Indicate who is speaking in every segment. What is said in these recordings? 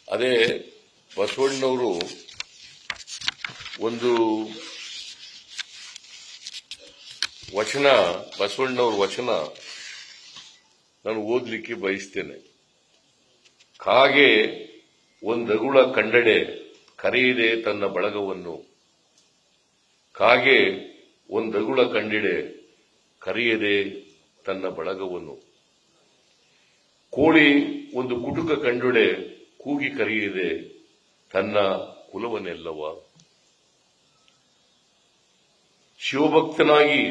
Speaker 1: ಅದೇ ಬಸವಣ್ಣವರು ಒಂದು ವಚನ ಬಸವಣ್ಣವ್ರ ವಚನ ನಾನು ಓದಲಿಕ್ಕೆ ಬಯಸ್ತೇನೆ ಕಾಗೆ ಒಂದಗುಳ ಕಂಡಡೆ ಕರೆಯದೆ ತನ್ನ ಬಳಗವನ್ನು ಕಾಗೆ ಒಂದಗುಳ ಕಂಡಿಡೆ ಕರೆಯದೆ ತನ್ನ ಬಳಗವನ್ನು ಕೋಳಿ ಒಂದು ಕುಟುಕ ಕಂಡುಡೆ ಕೂಗಿ ಕರೆಯದೆ ತನ್ನ ಕುಲವನ್ನೆಲ್ಲವ ಶಿವಭಕ್ತನಾಗಿ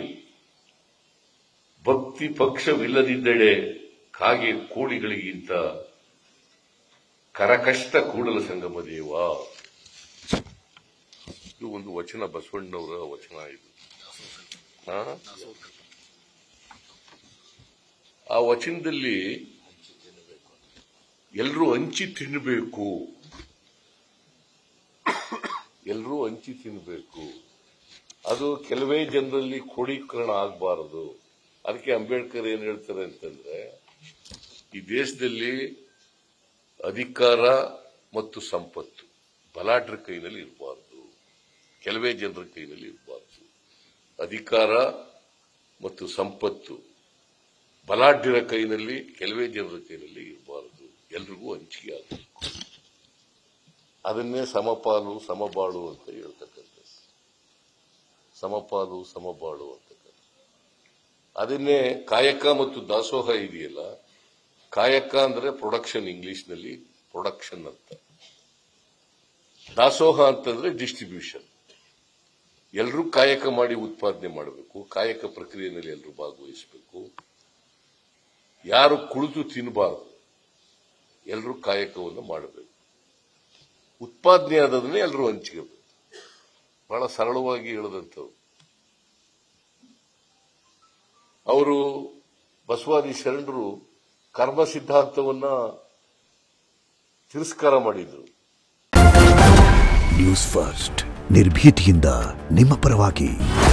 Speaker 1: ಭಕ್ತಿ ಪಕ್ಷವಿಲ್ಲದಿದ್ದಡೆ ಕಾಗೆ ಕೋಳಿಗಳಿಗಿಂತ ಕರಕಷ್ಟ ಕೂಡಲ ಸಂಗಮ ದೇವ ಇದು ಒಂದು ವಚನ ಬಸವಣ್ಣವರ ವಚನ ಇದು ಆ? ಆ ವಚನದಲ್ಲಿ ಎಲ್ಲರೂ ಹಂಚಿ ತಿನ್ನಬೇಕು ಎಲ್ಲರೂ ಹಂಚಿ ತಿನ್ನಬೇಕು ಅದು ಕೆಲವೇ ಜನರಲ್ಲಿ ಕ್ರೋಢೀಕರಣ ಆಗಬಾರದು ಅದಕ್ಕೆ ಅಂಬೇಡ್ಕರ್ ಏನ್ ಹೇಳ್ತಾರೆ ಅಂತಂದ್ರೆ ಈ ದೇಶದಲ್ಲಿ ಅಧಿಕಾರ ಮತ್ತು ಸಂಪತ್ತು ಬಲಾಢ್ರ ಕೈನಲ್ಲಿ ಇರಬಾರದು ಕೆಲವೇ ಜನರ ಕೈನಲ್ಲಿ ಇರಬಾರದು ಅಧಿಕಾರ ಮತ್ತು ಸಂಪತ್ತು ಬಲಾಢ್ಯರ ಕೈನಲ್ಲಿ ಕೆಲವೇ ಜನರ ಕೈನಲ್ಲಿ ಇರಬಾರದು ಎಲ್ರಿಗೂ ಹಂಚಿಕೆ ಆಗಬೇಕು ಅದನ್ನೇ ಸಮಪಾಲು ಸಮಬಾಳು ಅಂತ ಹೇಳ್ತಕ್ಕಂಥದ್ದು ಸಮಪಾಲು ಸಮಬಾಳು ಅಂತಕ್ಕಂಥ ಅದನ್ನೇ ಕಾಯಕ ಮತ್ತು ದಾಸೋಹ ಇದೆಯಲ್ಲ ಕಾಯಕ ಅಂದ್ರೆ ಪ್ರೊಡಕ್ಷನ್ ಇಂಗ್ಲಿಷ್ನಲ್ಲಿ ಪ್ರೊಡಕ್ಷನ್ ಅಂತ ದಾಸೋಹ ಅಂತಂದ್ರೆ ಡಿಸ್ಟ್ರಿಬ್ಯೂಷನ್ ಎಲ್ಲರೂ ಕಾಯಕ ಮಾಡಿ ಉತ್ಪಾದನೆ ಮಾಡಬೇಕು ಕಾಯಕ ಪ್ರಕ್ರಿಯೆಯಲ್ಲಿ ಎಲ್ಲರೂ ಭಾಗವಹಿಸಬೇಕು ಯಾರು ಕುಳಿತು ತಿನ್ನಬಾರದು ಎಲ್ಲರೂ ಕಾಯಕವನ್ನು ಮಾಡಬೇಕು ಉತ್ಪಾದನೆ ಆದದನ್ನೇ ಎಲ್ಲರೂ ಹಂಚ್ಕೋಬೇಕು ಬಹಳ ಸರಳವಾಗಿ ಹೇಳಿದಂಥವ್ರು ಅವರು ಬಸವಾದಿ ಶರಣರು ಕರ್ಮ ಸಿದ್ಧಾಂತವನ್ನ ತಿರಸ್ಕಾರ ಮಾಡಿದ್ರು
Speaker 2: ನ್ಯೂಸ್ ಫಸ್ಟ್ ನಿರ್ಭೀತಿಯಿಂದ ನಿಮ್ಮ ಪರವಾಗಿ